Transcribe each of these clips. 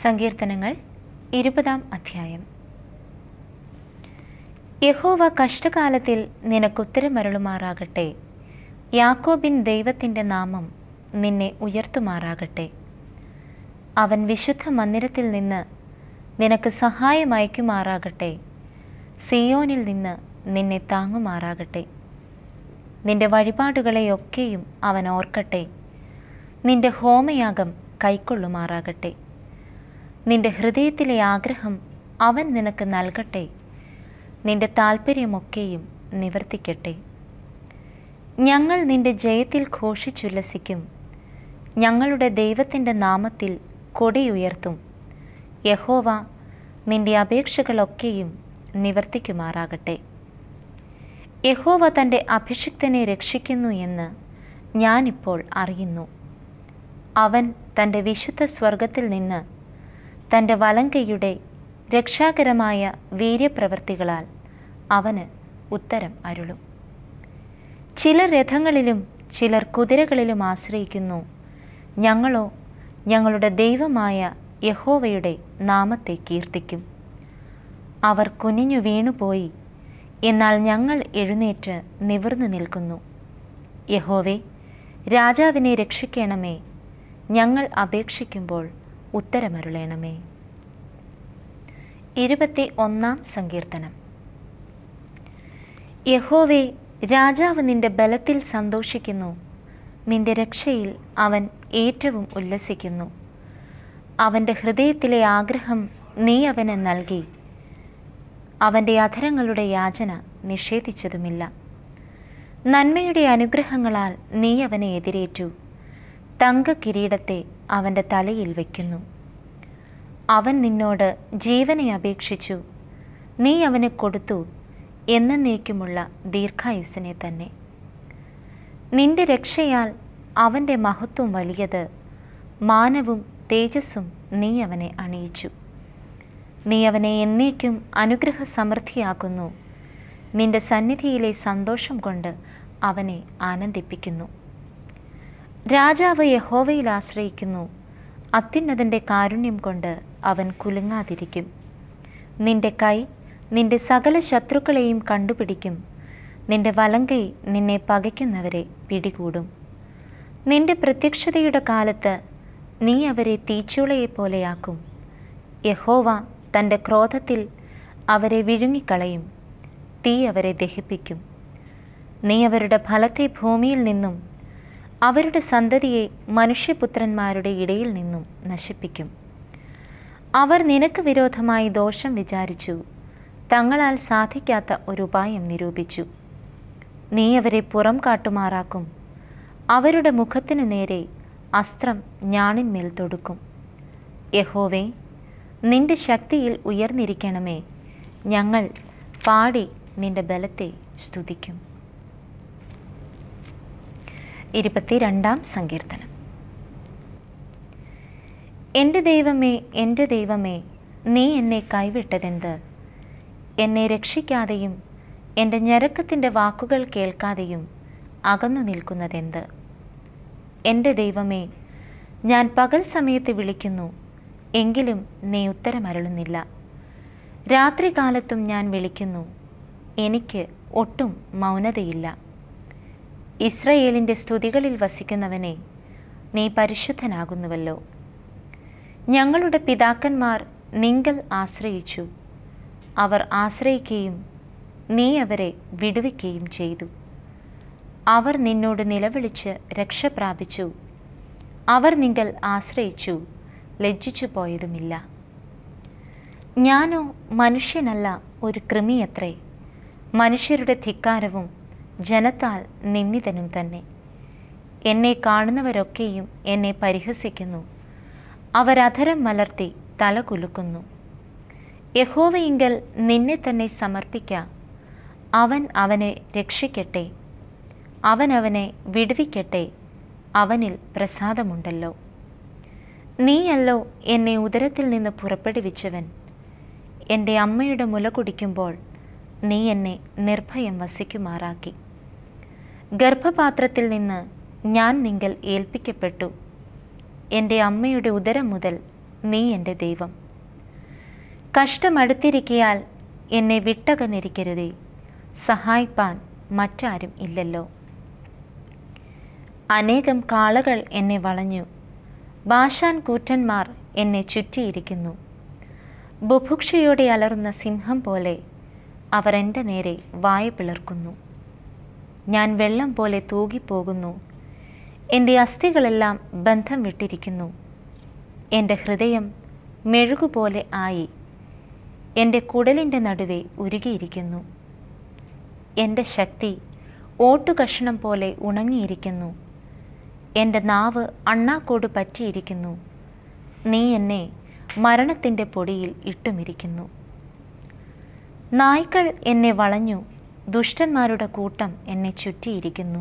സങ്കീർത്തനങ്ങൾ ഇരുപതാം അധ്യായം യഹോവ കഷ്ടകാലത്തിൽ നിനക്കുത്തരമരുളുമാറാകട്ടെ യാക്കോബിൻ ദൈവത്തിൻ്റെ നാമം നിന്നെ ഉയർത്തുമാറാകട്ടെ അവൻ വിശുദ്ധ മന്ദിരത്തിൽ നിന്ന് നിനക്ക് സഹായമയക്കുമാറാകട്ടെ സിയോനിൽ നിന്ന് നിന്നെ താങ്ങുമാറാകട്ടെ നിന്റെ വഴിപാടുകളെയൊക്കെയും അവൻ ഓർക്കട്ടെ നിന്റെ ഹോമയാഗം കൈക്കൊള്ളുമാറാകട്ടെ നിന്റെ ഹൃദയത്തിലെ ആഗ്രഹം അവൻ നിനക്ക് നൽകട്ടെ നിന്റെ താൽപ്പര്യമൊക്കെയും നിവർത്തിക്കട്ടെ ഞങ്ങൾ നിന്റെ ജയത്തിൽ ഘോഷിച്ചുല്ലസിക്കും ഞങ്ങളുടെ ദൈവത്തിൻ്റെ നാമത്തിൽ കൊടിയുയർത്തും യഹോവ നിന്റെ അപേക്ഷകളൊക്കെയും നിവർത്തിക്കുമാറാകട്ടെ യഹോവ തൻ്റെ അഭിഷിക്തനെ രക്ഷിക്കുന്നു എന്ന് ഞാനിപ്പോൾ അറിയുന്നു അവൻ തൻ്റെ വിശുദ്ധ സ്വർഗത്തിൽ നിന്ന് തൻ്റെ വലങ്കയുടെ രക്ഷാകരമായ വീര്യപ്രവൃത്തികളാൽ അവന് ഉത്തരം അരുളും ചിലർ രഥങ്ങളിലും ചിലർ കുതിരകളിലും ആശ്രയിക്കുന്നു ഞങ്ങളോ ഞങ്ങളുടെ ദൈവമായ യഹോവയുടെ നാമത്തെ കീർത്തിക്കും അവർ കുനിഞ്ഞു വീണുപോയി എന്നാൽ ഞങ്ങൾ എഴുന്നേറ്റ് നിവർന്നു നിൽക്കുന്നു യഹോവേ രാജാവിനെ രക്ഷിക്കണമേ ഞങ്ങൾ അപേക്ഷിക്കുമ്പോൾ ഉത്തരമരുളേണമേ ഇരുപത്തി ഒന്നാം സങ്കീർത്തനം യഹോവേ രാജാവ് നിന്റെ ബലത്തിൽ സന്തോഷിക്കുന്നു നിന്റെ രക്ഷയിൽ അവൻ ഏറ്റവും ഉല്ലസിക്കുന്നു അവൻ്റെ ഹൃദയത്തിലെ ആഗ്രഹം നീ അവന് നൽകി അവൻ്റെ അധരങ്ങളുടെ യാചന നിഷേധിച്ചതുമില്ല നന്മയുടെ അനുഗ്രഹങ്ങളാൽ നീ അവനെ എതിരേറ്റു തങ്ക കിരീടത്തെ അവൻ്റെ തലയിൽ വയ്ക്കുന്നു അവൻ നിന്നോട് ജീവനെ അപേക്ഷിച്ചു നീ അവന് കൊടുത്തു എന്നേക്കുമുള്ള ദീർഘായുസിനെ തന്നെ നിന്റെ രക്ഷയാൽ അവൻ്റെ മഹത്വം വലിയത് മാനവും തേജസ്സും നീ അവനെ അണിയിച്ചു നീ അവനെ എന്നേക്കും അനുഗ്രഹ സമൃദ്ധിയാക്കുന്നു നിന്റെ സന്നിധിയിലെ സന്തോഷം കൊണ്ട് അവനെ ആനന്ദിപ്പിക്കുന്നു രാജാവ് യഹോവയിൽ ആശ്രയിക്കുന്നു അത്യുന്നതൻ്റെ കാരുണ്യം കൊണ്ട് അവൻ കുലുങ്ങാതിരിക്കും നിന്റെ കൈ നിന്റെ സകല ശത്രുക്കളെയും കണ്ടുപിടിക്കും നിന്റെ വലങ്കൈ നിന്നെ പകയ്ക്കുന്നവരെ പിടികൂടും നിന്റെ പ്രത്യക്ഷതയുടെ കാലത്ത് നീ അവരെ തീച്ചുളയെപ്പോലെയാക്കും യഹോവ തൻ്റെ ക്രോധത്തിൽ അവരെ വിഴുങ്ങിക്കളയും തീ അവരെ ദഹിപ്പിക്കും നീ അവരുടെ ഫലത്തെ ഭൂമിയിൽ നിന്നും അവരുടെ സന്തതിയെ മനുഷ്യപുത്രന്മാരുടെ ഇടയിൽ നിന്നും നശിപ്പിക്കും അവർ നിനക്ക് വിരോധമായി ദോഷം വിചാരിച്ചു തങ്ങളാൽ സാധിക്കാത്ത ഒരു ഉപായം നിരൂപിച്ചു നീ അവരെ പുറം കാട്ടുമാറാക്കും അവരുടെ മുഖത്തിനു നേരെ അസ്ത്രം ഞാണിന്മേൽ തൊടുക്കും യഹോവേ നിന്റെ ശക്തിയിൽ ഉയർന്നിരിക്കണമേ ഞങ്ങൾ പാടി നിന്റെ ബലത്തെ സ്തുതിക്കും ഇരുപത്തിരണ്ടാം സങ്കീർത്തനം എൻ്റെ ദൈവമേ എൻ്റെ ദൈവമേ നീ എന്നെ കൈവിട്ടതെന്ത് എന്നെ രക്ഷിക്കാതെയും എൻ്റെ ഞരക്കത്തിൻ്റെ വാക്കുകൾ കേൾക്കാതെയും അകന്നു നിൽക്കുന്നതെന്ത് എൻ്റെ ദൈവമേ ഞാൻ പകൽ സമയത്ത് വിളിക്കുന്നു എങ്കിലും നീ ഉത്തരമരുളുന്നില്ല രാത്രികാലത്തും ഞാൻ വിളിക്കുന്നു എനിക്ക് ഒട്ടും മൗനതയില്ല ഇസ്രയേലിൻ്റെ സ്തുതികളിൽ വസിക്കുന്നവനെ നീ പരിശുദ്ധനാകുന്നുവല്ലോ ഞങ്ങളുടെ പിതാക്കന്മാർ നിങ്കൽ ആശ്രയിച്ചു അവർ ആശ്രയിക്കുകയും നീ അവരെ വിടുവിക്കുകയും ചെയ്തു അവർ നിന്നോട് നിലവിളിച്ച് രക്ഷ പ്രാപിച്ചു അവർ നിങ്കൽ ആശ്രയിച്ചു ലജ്ജിച്ചു പോയതുമില്ല ഞാനോ മനുഷ്യനല്ല ഒരു കൃമിയത്രേ മനുഷ്യരുടെ ധിക്കാരവും ജനത്താൽ നിന്ദിതനും തന്നെ എന്നെ കാണുന്നവരൊക്കെയും എന്നെ പരിഹസിക്കുന്നു അവരധരം മലർത്തി തല കുലുക്കുന്നു യഹോവയിങ്കൽ നിന്നെ തന്നെ സമർപ്പിക്ക അവൻ അവനെ രക്ഷിക്കട്ടെ അവൻ അവനെ വിടുവിക്കട്ടെ അവനിൽ പ്രസാദമുണ്ടല്ലോ നീയല്ലോ എന്നെ ഉദരത്തിൽ നിന്ന് പുറപ്പെടുവിച്ചവൻ എൻ്റെ അമ്മയുടെ മുല കുടിക്കുമ്പോൾ നീ എന്നെ നിർഭയം വസിക്കുമാറാക്കി ഗർഭപാത്രത്തിൽ നിന്ന് ഞാൻ നിങ്കൽ ഏൽപ്പിക്കപ്പെട്ടു എൻ്റെ അമ്മയുടെ ഉദരം മുതൽ നീ എൻ്റെ ദൈവം കഷ്ടമടുത്തിരിക്കയാൽ എന്നെ വിട്ടകന്നിരിക്കരുതേ സഹായിപ്പാൻ മറ്റാരും ഇല്ലല്ലോ അനേകം കാളകൾ എന്നെ വളഞ്ഞു ഭാഷാൻ കൂറ്റന്മാർ എന്നെ ചുറ്റിയിരിക്കുന്നു ബുഭുക്ഷയോടെ അലറുന്ന സിംഹം പോലെ അവർ എൻ്റെ നേരെ വായ പിളർക്കുന്നു ഞാൻ വെള്ളം പോലെ തൂകിപ്പോകുന്നു എൻ്റെ അസ്ഥികളെല്ലാം ബന്ധം വിട്ടിരിക്കുന്നു എൻ്റെ ഹൃദയം മെഴുകുപോലെ ആയി എൻ്റെ കുടലിൻ്റെ നടുവെ ഉരുകിയിരിക്കുന്നു എൻ്റെ ശക്തി ഓട്ടുകഷണം പോലെ ഉണങ്ങിയിരിക്കുന്നു എൻ്റെ നാവ് അണ്ണാക്കോട് പറ്റിയിരിക്കുന്നു നീ എന്നെ മരണത്തിൻ്റെ പൊടിയിൽ ഇട്ടുമിരിക്കുന്നു നായ്ക്കൾ എന്നെ വളഞ്ഞു ദുഷ്ടന്മാരുടെ കൂട്ടം എന്നെ ചുറ്റിയിരിക്കുന്നു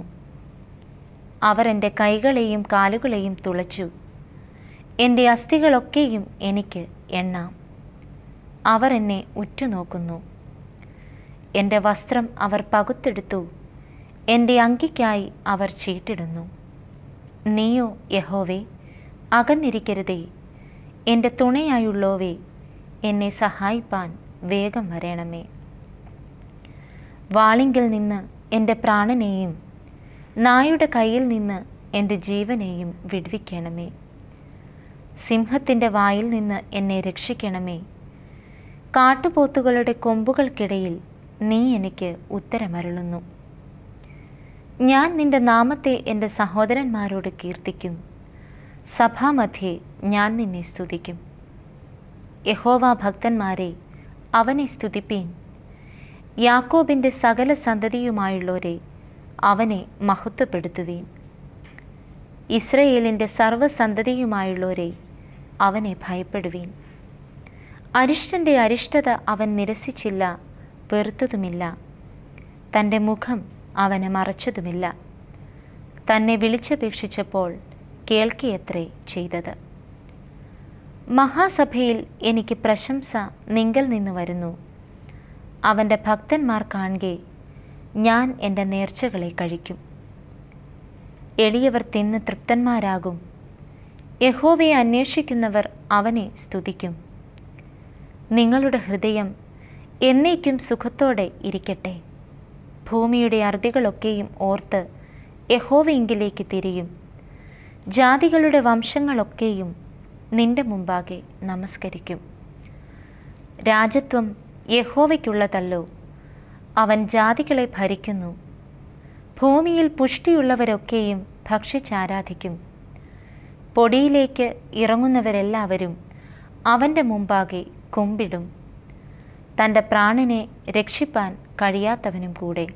അവർ എൻ്റെ കൈകളെയും കാലുകളെയും തുളച്ചു എൻ്റെ അസ്ഥികളൊക്കെയും എനിക്ക് എണ്ണാം അവർ എന്നെ ഉറ്റുനോക്കുന്നു എൻ്റെ വസ്ത്രം അവർ പകുത്തെടുത്തു എൻ്റെ അങ്കിക്കായി അവർ ചീട്ടിടുന്നു നീയോ യഹോവേ അകന്നിരിക്കരുതേ എൻ്റെ തുണയായുള്ളോവേ എന്നെ സഹായിപ്പാൻ വേഗം വരേണമേ വാളിങ്കിൽ നിന്ന് എൻ്റെ പ്രാണനെയും നായുടെ കയ്യിൽ നിന്ന് എൻ്റെ ജീവനെയും വിടുവിക്കണമേ സിംഹത്തിൻ്റെ വായിൽ നിന്ന് എന്നെ രക്ഷിക്കണമേ കാട്ടുപോത്തുകളുടെ കൊമ്പുകൾക്കിടയിൽ നീ എനിക്ക് ഉത്തരമരുളുന്നു ഞാൻ നിന്റെ നാമത്തെ എൻ്റെ സഹോദരന്മാരോട് കീർത്തിക്കും സഭാമധ്യേ ഞാൻ നിന്നെ സ്തുതിക്കും യഹോവ ഭക്തന്മാരെ അവനെ സ്തുതിപ്പീൻ യാക്കോബിൻ്റെ സകല സന്തതിയുമായുള്ളവരെ അവനെ മഹത്വപ്പെടുത്തുവീൻ ഇസ്രയേലിൻ്റെ സർവ്വസന്തതിയുമായുള്ളവരെ അവനെ ഭയപ്പെടുവീൻ അരിഷ്ടൻ്റെ അരിഷ്ടത അവൻ നിരസിച്ചില്ല വെറുത്തതുമില്ല തൻ്റെ മുഖം അവന് മറച്ചതുമില്ല തന്നെ വിളിച്ചപേക്ഷിച്ചപ്പോൾ കേൾക്കിയത്രേ ചെയ്തത് മഹാസഭയിൽ എനിക്ക് പ്രശംസ നിങ്കൽ നിന്ന് വരുന്നു അവൻ്റെ ഭക്തന്മാർ കാണുകെ ഞാൻ എൻ്റെ നേർച്ചകളെ കഴിക്കും എളിയവർ തിന്ന് തൃപ്തന്മാരാകും യഹോവയെ അന്വേഷിക്കുന്നവർ അവനെ സ്തുതിക്കും നിങ്ങളുടെ ഹൃദയം എന്നേക്കും സുഖത്തോടെ ഇരിക്കട്ടെ ഭൂമിയുടെ അറുതികളൊക്കെയും ഓർത്ത് യഹോവയെങ്കിലേക്ക് തിരിയും ജാതികളുടെ വംശങ്ങളൊക്കെയും നിന്റെ മുമ്പാകെ നമസ്കരിക്കും രാജത്വം യഹോവയ്ക്കുള്ളതല്ലോ അവൻ ജാതികളെ ഭരിക്കുന്നു ഭൂമിയിൽ പുഷ്ടിയുള്ളവരൊക്കെയും ഭക്ഷിച്ചാരാധിക്കും പൊടിയിലേക്ക് ഇറങ്ങുന്നവരെല്ലാവരും അവൻ്റെ മുമ്പാകെ കുമ്പിടും തൻ്റെ പ്രാണനെ രക്ഷിപ്പാൻ കഴിയാത്തവനും കൂടെ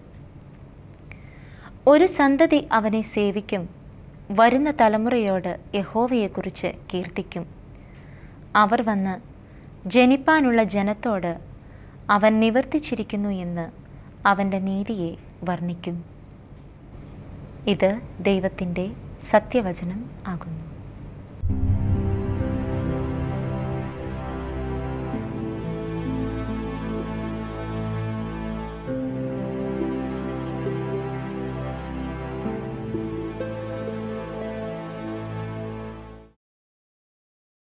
ഒരു സന്തതി അവനെ സേവിക്കും വരുന്ന തലമുറയോട് യഹോവയെക്കുറിച്ച് കീർത്തിക്കും അവർ വന്ന് ജനിപ്പാനുള്ള ജനത്തോട് അവൻ നിവർത്തിച്ചിരിക്കുന്നു എന്ന് അവൻ്റെ നീതിയെ വർണ്ണിക്കും ഇത് ദൈവത്തിൻ്റെ സത്യവചനം ആകുന്നു